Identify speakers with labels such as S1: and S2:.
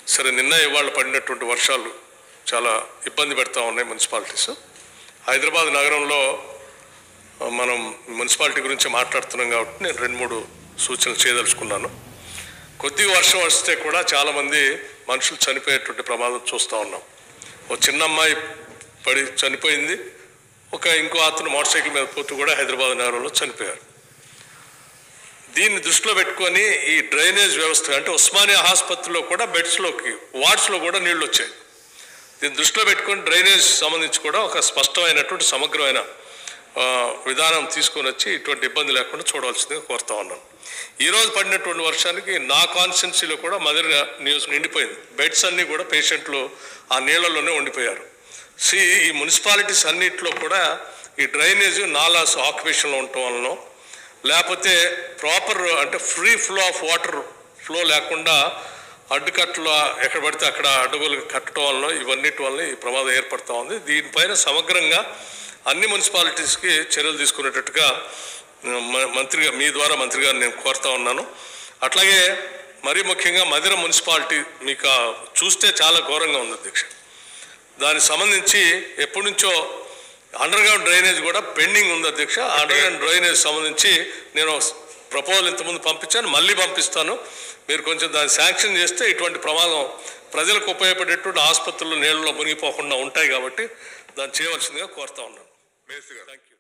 S1: సరే నిన్న ఇవాళ పడినటువంటి వర్షాలు చాలా ఇబ్బంది పెడతా ఉన్నాయి మున్సిపాలిటీస్ హైదరాబాద్ నగరంలో ఆ, మనం మున్సిపాలిటీ గురించి మాట్లాడుతున్నాం కాబట్టి నేను రెండు మూడు సూచనలు చేయదలుచుకున్నాను కొద్దిగా వర్షం వస్తే కూడా చాలామంది మనుషులు చనిపోయేటువంటి ప్రమాదం చూస్తూ ఉన్నాం ఓ చిన్న అమ్మాయి పడి చనిపోయింది ఒక ఇంకో అతను మోటార్ సైకిల్ మీద పోతూ కూడా హైదరాబాద్ నగరంలో చనిపోయారు దీన్ని దృష్టిలో పెట్టుకొని ఈ డ్రైనేజ్ వ్యవస్థ అంటే ఉస్మానియా ఆసుపత్రిలో కూడా బెడ్స్లోకి వార్డ్స్లో కూడా నీళ్లు వచ్చాయి దీన్ని దృష్టిలో పెట్టుకొని డ్రైనేజ్ సంబంధించి కూడా ఒక స్పష్టమైనటువంటి సమగ్రమైన ఆ, విధానం తీసుకొని వచ్చి ఇటువంటి ఇబ్బంది లేకుండా చూడవలసిందిగా కోరుతా ఉన్నాను ఈ రోజు పడినటువంటి వర్షానికి నా కాన్స్టిట్యున్సీలో కూడా మదర్ న్యూస్ నిండిపోయింది బెడ్స్ అన్నీ కూడా పేషెంట్లు ఆ నీళ్ళలోనే ఉండిపోయారు సి ఈ మున్సిపాలిటీస్ అన్నిట్లో కూడా ఈ డ్రైనేజ్ నాలాస్ ఆక్యుపేషన్లో ఉండటం వలన లేకపోతే ప్రాపర్ అంటే free flow of water flow లేకుండా అడ్డుకట్టలు ఎక్కడ పడితే అక్కడ అడ్డుగోలు కట్టడం వలన ఇవన్నిటి వలన ఈ ప్రమాదం ఏర్పడతా ఉంది దీనిపైన సమగ్రంగా అన్ని మున్సిపాలిటీస్కి చర్యలు తీసుకునేటట్టుగా మ- మంత్రిగా మీ ద్వారా మంత్రి గారిని నేను కోరుతా ఉన్నాను అట్లాగే మరీ ముఖ్యంగా మధిర మున్సిపాలిటీ మీకు ఆ చూస్తే చాలా ఘోరంగా ఉంది అధ్యక్ష దానికి సంబంధించి ఎప్పటి నుంచో అండర్ గ్రౌండ్ డ్రైనేజ్ కూడా పెండింగ్ ఉంది అధ్యక్ష అండర్ గ్రౌండ్ డ్రైనేజ్ సంబంధించి నేను ప్రపోజల్ ఇంతకుముందు పంపించాను మళ్ళీ పంపిస్తాను మీరు కొంచెం దాన్ని శాంక్షన్ చేస్తే ఇటువంటి ప్రమాదం ప్రజలకు ఉపయోగపడేటువంటి ఆసుపత్రులు నీళ్ళలో మునిగిపోకుండా ఉంటాయి కాబట్టి దాన్ని చేయవలసిందిగా కోరుతా ఉన్నాను
S2: మేస్త్రి గారు
S1: థ్యాంక్ యూ